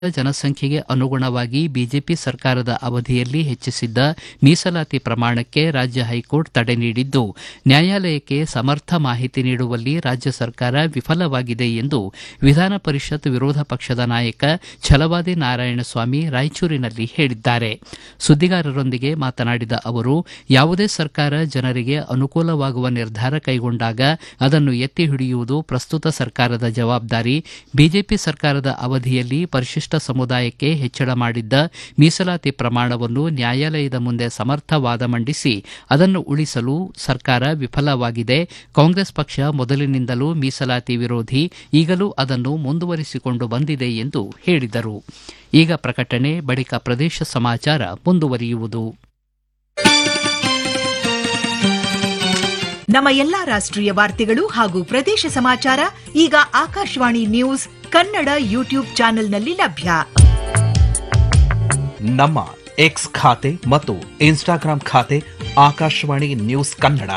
ಜನಸಂಖ್ಯೆಗೆ ಅನುಗುಣವಾಗಿ ಬಿಜೆಪಿ ಸರ್ಕಾರದ ಅವಧಿಯಲ್ಲಿ ಹೆಚ್ಚಿಸಿದ್ದ ಮೀಸಲಾತಿ ಪ್ರಮಾಣಕ್ಕೆ ರಾಜ್ಯ ಹೈಕೋರ್ಟ್ ತಡೆ ನೀಡಿದ್ದು ನ್ಯಾಯಾಲಯಕ್ಕೆ ಸಮರ್ಥ ಮಾಹಿತಿ ನೀಡುವಲ್ಲಿ ರಾಜ್ಯ ಸರ್ಕಾರ ವಿಫಲವಾಗಿದೆ ಎಂದು ವಿಧಾನ ಪರಿಷತ್ ವಿರೋಧ ಪಕ್ಷದ ನಾಯಕ ಛಲವಾದಿ ನಾರಾಯಣಸ್ವಾಮಿ ರಾಯಚೂರಿನಲ್ಲಿ ಹೇಳಿದ್ದಾರೆ ಸುದ್ದಿಗಾರರೊಂದಿಗೆ ಮಾತನಾಡಿದ ಅವರು ಯಾವುದೇ ಸರ್ಕಾರ ಜನರಿಗೆ ಅನುಕೂಲವಾಗುವ ನಿರ್ಧಾರ ಕೈಗೊಂಡಾಗ ಅದನ್ನು ಎತ್ತಿ ಹಿಡಿಯುವುದು ಪ್ರಸ್ತುತ ಸರ್ಕಾರದ ಜವಾಬ್ದಾರಿ ಬಿಜೆಪಿ ಸರ್ಕಾರದ ಅವಧಿಯಲ್ಲಿ ಪರಿಶಿಷ್ಟ ಸಮುದಾಯಕ್ಕೆ ಹೆಚ್ಚಳ ಮಾಡಿದ್ದ ಮೀಸಲಾತಿ ಪ್ರಮಾಣವನ್ನು ನ್ಯಾಯಾಲಯದ ಮುಂದೆ ಸಮರ್ಥ ವಾದ ಮಂಡಿಸಿ ಅದನ್ನು ಉಳಿಸಲು ಸರ್ಕಾರ ವಿಫಲವಾಗಿದೆ ಕಾಂಗ್ರೆಸ್ ಪಕ್ಷ ಮೊದಲಿನಿಂದಲೂ ಮೀಸಲಾತಿ ವಿರೋಧಿ ಈಗಲೂ ಅದನ್ನು ಮುಂದುವರಿಸಿಕೊಂಡು ಬಂದಿದೆ ಎಂದು ಹೇಳಿದರು ಈಗ ಪ್ರಕಟಣೆ ಬಳಿಕ ಪ್ರದೇಶ ಸಮಾಚಾರ ಮುಂದುವರಿಯುವುದು ನಮ್ಮ ಎಲ್ಲಾ ರಾಷ್ಟ್ರೀಯ ವಾರ್ತೆಗಳು ಹಾಗೂ ಪ್ರದೇಶ ಸಮಾಚಾರ ಈಗ ಆಕಾಶವಾಣಿ ನ್ಯೂಸ್ ಕನ್ನಡ ಯೂಟ್ಯೂಬ್ ಚಾನೆಲ್ನಲ್ಲಿ ಲಭ್ಯ ನಮ್ಮ ಎಕ್ಸ್ ಖಾತೆ ಮತ್ತು ಇನ್ಸ್ಟಾಗ್ರಾಂ ಖಾತೆ ಆಕಾಶವಾಣಿ ನ್ಯೂಸ್ ಕನ್ನಡ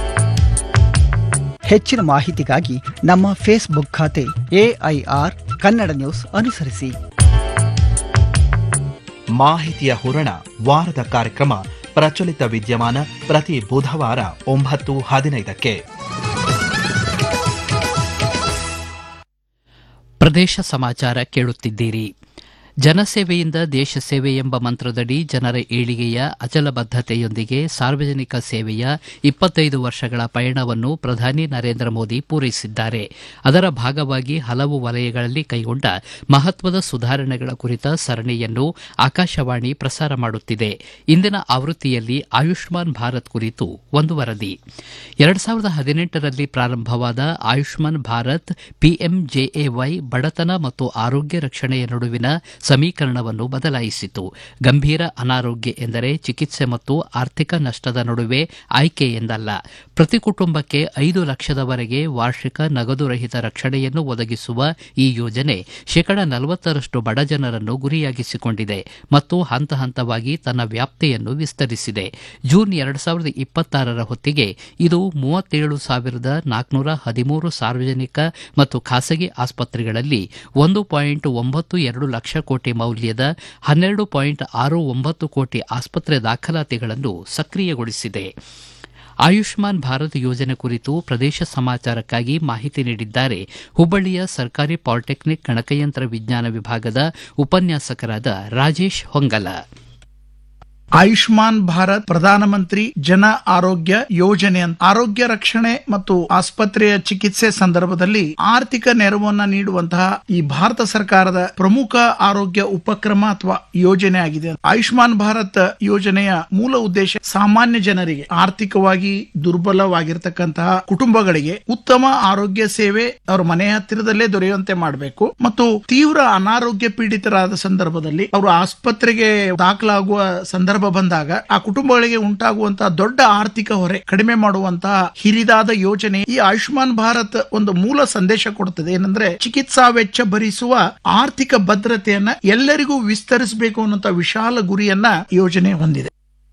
ಹೆಚ್ಚಿನ ಮಾಹಿತಿಗಾಗಿ ನಮ್ಮ ಫೇಸ್ಬುಕ್ ಖಾತೆ ಎಐಆರ್ ಕನ್ನಡ ನ್ಯೂಸ್ ಅನುಸರಿಸಿ ಮಾಹಿತಿಯ ಹೂರಣ ವಾರದ ಕಾರ್ಯಕ್ರಮ ಪ್ರಚಲಿತ ವಿದ್ಯಮಾನ ಪ್ರತಿ ಬುಧವಾರ ಒಂಬತ್ತು ಹದಿನೈದಕ್ಕೆ ಪ್ರದೇಶ ಸಮಾಚಾರ ಕೇಳುತ್ತಿದ್ದೀರಿ ಜನಸೇವೆಯಿಂದ ದೇಶ ಸೇವೆ ಎಂಬ ಮಂತ್ರದಡಿ ಜನರ ಏಳಿಗೆಯ ಅಚಲ ಬದ್ಧತೆಯೊಂದಿಗೆ ಸಾರ್ವಜನಿಕ ಸೇವೆಯ ಇಪ್ಪತ್ತೈದು ವರ್ಷಗಳ ಪಯಣವನ್ನು ಪ್ರಧಾನಿ ನರೇಂದ್ರ ಮೋದಿ ಪೂರೈಸಿದ್ದಾರೆ ಅದರ ಭಾಗವಾಗಿ ಹಲವು ವಲಯಗಳಲ್ಲಿ ಕೈಗೊಂಡ ಮಹತ್ವದ ಸುಧಾರಣೆಗಳ ಕುರಿತ ಸರಣಿಯನ್ನು ಆಕಾಶವಾಣಿ ಪ್ರಸಾರ ಮಾಡುತ್ತಿದೆ ಇಂದಿನ ಆವೃತ್ತಿಯಲ್ಲಿ ಆಯುಷ್ಮಾನ್ ಭಾರತ್ ಕುರಿತು ಒಂದು ವರದಿ ಎರಡು ಸಾವಿರದ ಹದಿನೆಂಟರಲ್ಲಿ ಪ್ರಾರಂಭವಾದ ಆಯುಷ್ಮಾನ್ ಭಾರತ್ ಪಿಎಂಜೆಎವೈ ಬಡತನ ಮತ್ತು ಆರೋಗ್ಯ ರಕ್ಷಣೆಯ ನಡುವಿನ ಸಮೀಕರಣವನ್ನು ಬದಲಾಯಿಸಿತು ಗಂಭೀರ ಅನಾರೋಗ್ಯ ಎಂದರೆ ಚಿಕಿತ್ಸೆ ಮತ್ತು ಆರ್ಥಿಕ ನಷ್ಟದ ನಡುವೆ ಆಯ್ಕೆ ಎಂದಲ್ಲ ಪ್ರತಿ ಕುಟುಂಬಕ್ಕೆ ಐದು ಲಕ್ಷದವರೆಗೆ ವಾರ್ಷಿಕ ನಗದು ರಹಿತ ರಕ್ಷಣೆಯನ್ನು ಒದಗಿಸುವ ಈ ಯೋಜನೆ ಶೇಕಡ ನಲವತ್ತರಷ್ಟು ಬಡಜನರನ್ನು ಗುರಿಯಾಗಿಸಿಕೊಂಡಿದೆ ಮತ್ತು ಹಂತ ಹಂತವಾಗಿ ತನ್ನ ವ್ಯಾಪ್ತಿಯನ್ನು ವಿಸ್ತರಿಸಿದೆ ಜೂನ್ ಎರಡು ಸಾವಿರದ ಇಪ್ಪತ್ತಾರರ ಹೊತ್ತಿಗೆ ಇದು ಮೂವತ್ತೇಳು ಸಾವಿರದ ನಾಲ್ಕುನೂರ ಹದಿಮೂರು ಸಾರ್ವಜನಿಕ ಮತ್ತು ಖಾಸಗಿ ಆಸ್ಪತ್ರೆಗಳಲ್ಲಿ ಒಂದು ಪಾಯಿಂಟ್ ಒಂಬತ್ತು ಎರಡು ಲಕ್ಷ ಕೋಟಿ ಮೌಲ್ಯದ ಹನ್ನೆರಡು ಪಾಯಿಂಟ್ ಆರು ಒಂಬತ್ತು ಕೋಟಿ ಆಸ್ಪತ್ರೆ ದಾಖಲಾತಿಗಳನ್ನು ಸಕ್ರಿಯಗೊಳಿಸಿದೆ ಆಯುಷ್ಮಾನ್ ಭಾರತ್ ಯೋಜನೆ ಕುರಿತು ಪ್ರದೇಶ ಸಮಾಚಾರಕ್ಕಾಗಿ ಮಾಹಿತಿ ನೀಡಿದ್ದಾರೆ ಹುಬ್ಬಳ್ಳಿಯ ಸರ್ಕಾರಿ ಪಾಲಿಟೆಕ್ನಿಕ್ ಗಣಕಯಂತ್ರ ವಿಜ್ಞಾನ ವಿಭಾಗದ ಉಪನ್ಯಾಸಕರಾದ ರಾಜೇಶ್ ಹೊಂಗಲ ಆಯುಷ್ಮಾನ್ ಭಾರತ್ ಪ್ರಧಾನಮಂತ್ರಿ ಜನ ಆರೋಗ್ಯ ಯೋಜನೆ ಅಂತ ಆರೋಗ್ಯ ರಕ್ಷಣೆ ಮತ್ತು ಆಸ್ಪತ್ರೆಯ ಚಿಕಿತ್ಸೆ ಸಂದರ್ಭದಲ್ಲಿ ಆರ್ಥಿಕ ನೆರವನ್ನ ನೀಡುವಂತಹ ಈ ಭಾರತ ಸರ್ಕಾರದ ಪ್ರಮುಖ ಆರೋಗ್ಯ ಉಪಕ್ರಮ ಅಥವಾ ಯೋಜನೆ ಆಗಿದೆ ಆಯುಷ್ಮಾನ್ ಭಾರತ್ ಯೋಜನೆಯ ಮೂಲ ಉದ್ದೇಶ ಸಾಮಾನ್ಯ ಜನರಿಗೆ ಆರ್ಥಿಕವಾಗಿ ದುರ್ಬಲವಾಗಿರ್ತಕ್ಕಂತಹ ಕುಟುಂಬಗಳಿಗೆ ಉತ್ತಮ ಆರೋಗ್ಯ ಸೇವೆ ಅವರ ಮನೆ ಹತ್ತಿರದಲ್ಲೇ ದೊರೆಯುವಂತೆ ಮಾಡಬೇಕು ಮತ್ತು ತೀವ್ರ ಅನಾರೋಗ್ಯ ಪೀಡಿತರಾದ ಸಂದರ್ಭದಲ್ಲಿ ಅವರು ಆಸ್ಪತ್ರೆಗೆ ದಾಖಲಾಗುವ ಸಂದರ್ಭ ಬಂದಾಗ ಆ ಕುಟುಂಬಗಳಿಗೆ ಉಂಟಾಗುವಂತಹ ದೊಡ್ಡ ಆರ್ಥಿಕ ಹೊರೆ ಕಡಿಮೆ ಮಾಡುವಂತಹ ಹಿರಿದಾದ ಯೋಜನೆ ಈ ಆಯುಷ್ಮಾನ್ ಭಾರತ್ ಒಂದು ಮೂಲ ಸಂದೇಶ ಕೊಡುತ್ತದೆ ಏನಂದ್ರೆ ಚಿಕಿತ್ಸಾ ವೆಚ್ಚ ಭರಿಸುವ ಆರ್ಥಿಕ ಭದ್ರತೆಯನ್ನ ಎಲ್ಲರಿಗೂ ವಿಸ್ತರಿಸಬೇಕು ಅನ್ನುವಂತ ವಿಶಾಲ ಗುರಿಯನ್ನ ಯೋಜನೆ ಹೊಂದಿದೆ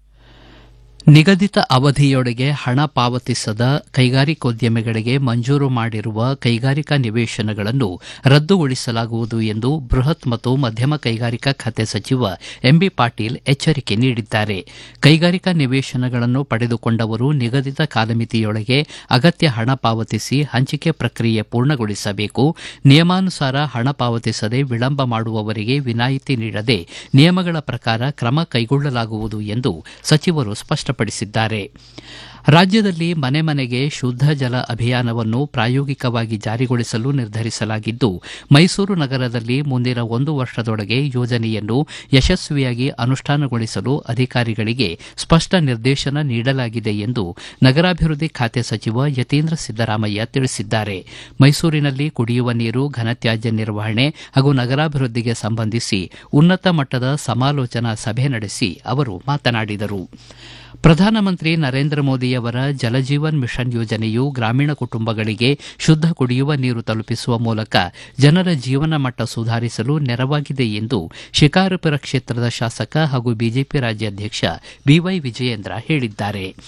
ನಿಗದಿತ ಅವಧಿಯೊಳಗೆ ಹಣ ಪಾವತಿಸದ ಕೈಗಾರಿಕೋದ್ಯಮಿಗಳಿಗೆ ಮಂಜೂರು ಮಾಡಿರುವ ಕೈಗಾರಿಕಾ ನಿವೇಶನಗಳನ್ನು ರದ್ದುಗೊಳಿಸಲಾಗುವುದು ಎಂದು ಬೃಹತ್ ಮತ್ತು ಮಧ್ಯಮ ಕೈಗಾರಿಕಾ ಖಾತೆ ಸಚಿವ ಎಂಬಿ ಪಾಟೀಲ್ ಎಚ್ಚರಿಕೆ ನೀಡಿದ್ದಾರೆ ಕೈಗಾರಿಕಾ ನಿವೇಶನಗಳನ್ನು ಪಡೆದುಕೊಂಡವರು ನಿಗದಿತ ಕಾಲಮಿತಿಯೊಳಗೆ ಅಗತ್ಯ ಹಣ ಪಾವತಿಸಿ ಹಂಚಿಕೆ ಪ್ರಕ್ರಿಯೆ ಪೂರ್ಣಗೊಳಿಸಬೇಕು ನಿಯಮಾನುಸಾರ ಹಣ ಪಾವತಿಸದೆ ವಿಳಂಬ ಮಾಡುವವರಿಗೆ ವಿನಾಯಿತಿ ನೀಡದೆ ನಿಯಮಗಳ ಪ್ರಕಾರ ಕ್ರಮ ಕೈಗೊಳ್ಳಲಾಗುವುದು ಎಂದು ಸಚಿವರು ಸ್ಪಷ್ಟ ಪಡಿಸಿದ್ದಾರೆ ರಾಜ್ಯದಲ್ಲಿ ಮನೆ ಮನೆಗೆ ಶುದ್ಧ ಜಲ ಅಭಿಯಾನವನ್ನು ಪ್ರಾಯೋಗಿಕವಾಗಿ ಜಾರಿಗೊಳಿಸಲು ನಿರ್ಧರಿಸಲಾಗಿದ್ದು ಮೈಸೂರು ನಗರದಲ್ಲಿ ಮುಂದಿನ ಒಂದು ವರ್ಷದೊಳಗೆ ಯೋಜನೆಯನ್ನು ಯಶಸ್ವಿಯಾಗಿ ಅನುಷ್ಠಾನಗೊಳಿಸಲು ಅಧಿಕಾರಿಗಳಿಗೆ ಸ್ಪಷ್ಟ ನಿರ್ದೇಶನ ನೀಡಲಾಗಿದೆ ಎಂದು ನಗರಾಭಿವೃದ್ಧಿ ಖಾತೆ ಸಚಿವ ಯತೀಂದ್ರ ಸಿದ್ದರಾಮಯ್ಯ ತಿಳಿಸಿದ್ದಾರೆ ಮೈಸೂರಿನಲ್ಲಿ ಕುಡಿಯುವ ನೀರು ಘನತ್ಯಾಜ್ಯ ನಿರ್ವಹಣೆ ಹಾಗೂ ನಗರಾಭಿವೃದ್ಧಿಗೆ ಸಂಬಂಧಿಸಿ ಉನ್ನತ ಮಟ್ಟದ ಸಮಾಲೋಚನಾ ಸಭೆ ನಡೆಸಿ ಅವರು ಮಾತನಾಡಿದರು ಪ್ರಧಾನಮಂತ್ರಿ ನರೇಂದ್ರ ಮೋದಿಯವರ ಜಲಜೀವನ್ ಮಿಷನ್ ಯೋಜನೆಯು ಗ್ರಾಮೀಣ ಕುಟುಂಬಗಳಿಗೆ ಶುದ್ಧ ಕುಡಿಯುವ ನೀರು ತಲುಪಿಸುವ ಮೂಲಕ ಜನರ ಜೀವನ ಮಟ್ಟ ಸುಧಾರಿಸಲು ನೆರವಾಗಿದೆ ಎಂದು ಶಿಕಾರಪುರ ಕ್ಷೇತ್ರದ ಶಾಸಕ ಹಾಗೂ ಬಿಜೆಪಿ ರಾಜ್ಯಾಧ್ಯಕ್ಷ ಬಿವೈ ವಿಜಯೇಂದ್ರ ಹೇಳಿದ್ದಾರೆ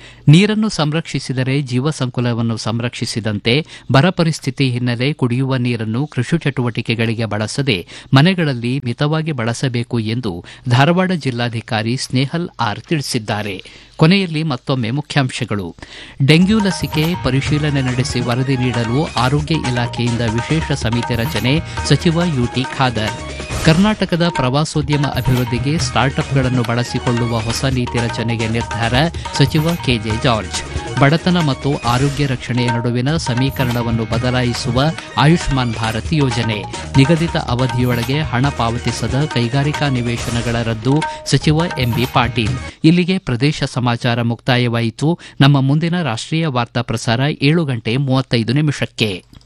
ನೀರನ್ನು ಸಂರಕ್ಷಿಸಿದರೆ ಜೀವ ಸಂಕುಲವನ್ನು ಸಂರಕ್ಷಿಸಿದಂತೆ ಬರ ಪರಿಸ್ಥಿತಿ ಹಿನ್ನೆಲೆ ಕುಡಿಯುವ ನೀರನ್ನು ಕೃಷಿ ಚಟುವಟಿಕೆಗಳಿಗೆ ಬಳಸದೆ ಮನೆಗಳಲ್ಲಿ ಮಿತವಾಗಿ ಬಳಸಬೇಕು ಎಂದು ಧಾರವಾಡ ಜಿಲ್ಲಾಧಿಕಾರಿ ಸ್ನೇಹಲ್ ಆರ್ ತಿಳಿಸಿದ್ದಾರೆ ಕೊನೆಯಲ್ಲಿ ಮತ್ತೊಮ್ಮೆ ಮುಖ್ಯಾಂಶಗಳು ಡೆಂಗ್ಯೂ ಲಸಿಕೆ ಪರಿಶೀಲನೆ ನಡೆಸಿ ವರದಿ ನೀಡಲು ಆರೋಗ್ಯ ಇಲಾಖೆಯಿಂದ ವಿಶೇಷ ಸಮಿತಿ ರಚನೆ ಸಚಿವ ಯುಟಿ ಖಾದರ್ ಕರ್ನಾಟಕದ ಪ್ರವಾಸೋದ್ಯಮ ಅಭಿವೃದ್ಧಿಗೆ ಸ್ಟಾರ್ಟ್ಅಪ್ಗಳನ್ನು ಬಳಸಿಕೊಳ್ಳುವ ಹೊಸ ನೀತಿ ರಚನೆಗೆ ನಿರ್ಧಾರ ಸಚಿವ ಕೆಜೆ ಜಾರ್ಜ್ ಬಡತನ ಮತ್ತು ಆರೋಗ್ಯ ರಕ್ಷಣೆಯ ನಡುವಿನ ಸಮೀಕರಣವನ್ನು ಬದಲಾಯಿಸುವ ಆಯುಷ್ಮಾನ್ ಭಾರತ್ ಯೋಜನೆ ನಿಗದಿತ ಅವಧಿಯೊಳಗೆ ಹಣ ಪಾವತಿಸದ ಕೈಗಾರಿಕಾ ನಿವೇಶನಗಳ ರದ್ದು ಸಚಿವ ಎಂಬಿ ಪಾಟೀಲ್ ಇಲ್ಲಿಗೆ ಪ್ರದೇಶ ಸಮಾಚಾರ ಮುಕ್ತಾಯವಾಯಿತು ನಮ್ಮ ಮುಂದಿನ ರಾಷ್ಟ್ರೀಯ ವಾರ್ತಾ ಪ್ರಸಾರ ಏಳು ಗಂಟೆ ಮೂವತ್ತೈದು ನಿಮಿಷಕ್ಕೆ